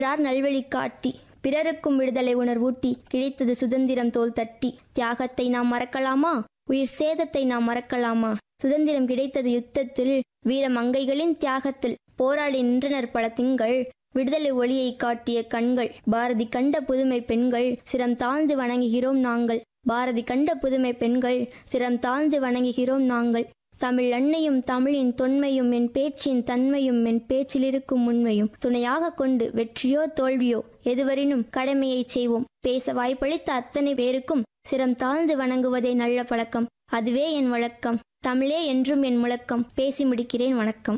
யார் நல்வழி காட்டி பிறருக்கும் விடுதலை உணர்வூட்டி கிடைத்தது சுதந்திரம் தோல் தட்டி தியாகத்தை நாம் மறக்கலாமா உயிர் சேதத்தை நாம் மறக்கலாமா சுதந்திரம் கிடைத்தது யுத்தத்தில் வீர மங்கைகளின் தியாகத்தில் போராடி நின்றனர் பல திங்கள் விடுதலை ஒளியை காட்டிய கண்கள் பாரதி கண்ட புதுமை பெண்கள் சிரம் தாழ்ந்து வணங்குகிறோம் நாங்கள் பாரதி கண்ட புதுமை பெண்கள் சிரம் தாழ்ந்து வணங்குகிறோம் நாங்கள் தமிழ் அன்னையும் தமிழின் தொன்மையும் என் பேச்சின் தன்மையும் என் பேச்சில் இருக்கும் உண்மையும் துணையாக கொண்டு வெற்றியோ தோல்வியோ எதுவரினும் கடமையை செய்வோம் பேச வாய்ப்பளித்த அத்தனை பேருக்கும் சிரம் தாழ்ந்து வணங்குவதே நல்ல பழக்கம் அதுவே என் வழக்கம் தமிழே என்றும் என் முழக்கம் பேசி முடிக்கிறேன் வணக்கம்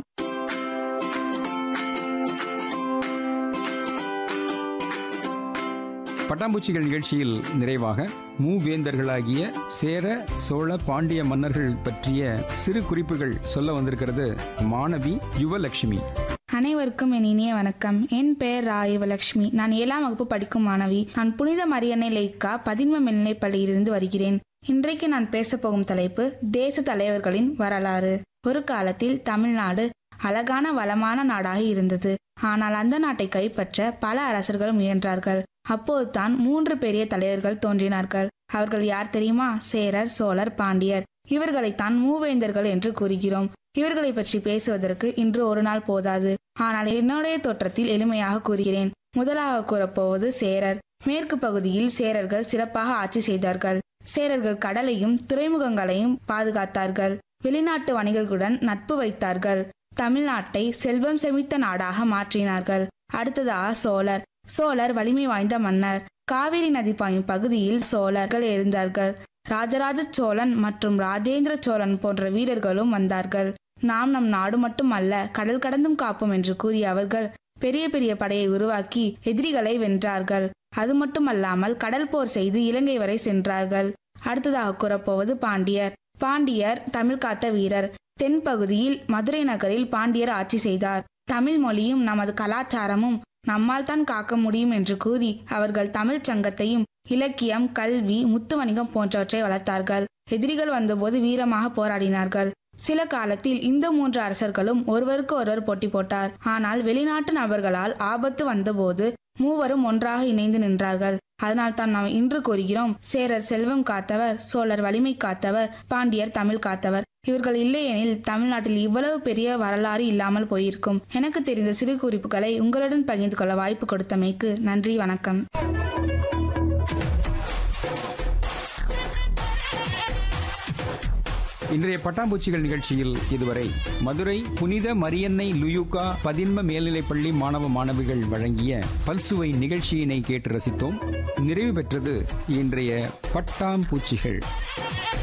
பட்டாம்பூச்சிகள் நிகழ்ச்சியில் நிறைவாக மூவேந்தர்களாகிய சேர சோழ பாண்டிய மன்னர்கள் பற்றிய சிறு குறிப்புகள் சொல்ல வந்திருக்கிறது மாணவி யுவலட்சுமி அனைவருக்கும் என் இனிய வணக்கம் என் பெயர் ராயுவலட்சுமி நான் ஏழாம் வகுப்பு படிக்கும் மாணவி நான் புனித மரியன்னை லைக்கா பதின்ம மேல்நிலைப் பள்ளியிலிருந்து வருகிறேன் இன்றைக்கு நான் பேசப் போகும் தலைப்பு தேச தலைவர்களின் வரலாறு ஒரு காலத்தில் தமிழ்நாடு அழகான வளமான நாடாக இருந்தது ஆனால் அந்த நாட்டை கைப்பற்ற பல அரசர்கள் முயன்றார்கள் அப்போதுதான் மூன்று பெரிய தலைவர்கள் தோன்றினார்கள் அவர்கள் யார் தெரியுமா சேரர் சோழர் பாண்டியர் இவர்களைத்தான் மூவேந்தர்கள் என்று கூறுகிறோம் இவர்களை பற்றி பேசுவதற்கு இன்று ஒரு நாள் போதாது ஆனால் என்னுடைய தோற்றத்தில் எளிமையாக கூறுகிறேன் முதலாக கூறப்போவது சேரர் மேற்கு பகுதியில் சேரர்கள் சிறப்பாக ஆட்சி செய்தார்கள் சேரர்கள் கடலையும் துறைமுகங்களையும் பாதுகாத்தார்கள் வெளிநாட்டு வணிகர்களுடன் நட்பு வைத்தார்கள் தமிழ்நாட்டை செல்வம் செமித்த நாடாக மாற்றினார்கள் அடுத்ததாக சோழர் சோழர் வலிமை வாய்ந்த மன்னர் காவிரி நதி பாயும் பகுதியில் சோழர்கள் எழுந்தார்கள் ராஜராஜ சோழன் மற்றும் ராஜேந்திர சோழன் போன்ற வீரர்களும் வந்தார்கள் நாம் நம் நாடு மட்டுமல்ல கடல் கடந்தும் காப்போம் என்று கூறிய அவர்கள் பெரிய பெரிய படையை உருவாக்கி எதிரிகளை வென்றார்கள் அது மட்டுமல்லாமல் கடல் போர் செய்து இலங்கை வரை சென்றார்கள் அடுத்ததாக கூறப்போவது பாண்டியர் பாண்டியர் தமிழ் காத்த வீரர் தென்பகுதியில் மதுரை நகரில் பாண்டியர் ஆட்சி செய்தார் தமிழ் மொழியும் நமது கலாச்சாரமும் நம்மால் தான் காக்க முடியும் என்று கூறி அவர்கள் தமிழ்ச் சங்கத்தையும் இலக்கியம் கல்வி முத்து வணிகம் போன்றவற்றை வளர்த்தார்கள் எதிரிகள் வந்தபோது வீரமாக போராடினார்கள் சில காலத்தில் இந்த மூன்று அரசர்களும் ஒருவருக்கு ஒருவர் போட்டி போட்டார் ஆனால் வெளிநாட்டு நபர்களால் ஆபத்து வந்தபோது மூவரும் ஒன்றாக இணைந்து நின்றார்கள் அதனால் தான் நாம் இன்று கூறுகிறோம் சேரர் செல்வம் காத்தவர் சோழர் வலிமை காத்தவர் பாண்டியர் தமிழ் காத்தவர் இவர்கள் இல்லையெனில் தமிழ்நாட்டில் இவ்வளவு பெரிய வரலாறு இல்லாமல் போயிருக்கும் எனக்கு தெரிந்த சிறு குறிப்புகளை உங்களுடன் பகிர்ந்து கொள்ள வாய்ப்பு கொடுத்தமைக்கு நன்றி வணக்கம் இன்றைய பட்டாம்பூச்சிகள் நிகழ்ச்சியில் இதுவரை மதுரை புனித மரியன்னை லுயுகா பதின்ம மேல்நிலைப்பள்ளி மாணவ மாணவிகள் வழங்கிய பல்சுவை நிகழ்ச்சியினை கேட்டு ரசித்தோம் நிறைவு பெற்றது இன்றைய பட்டாம்பூச்சிகள்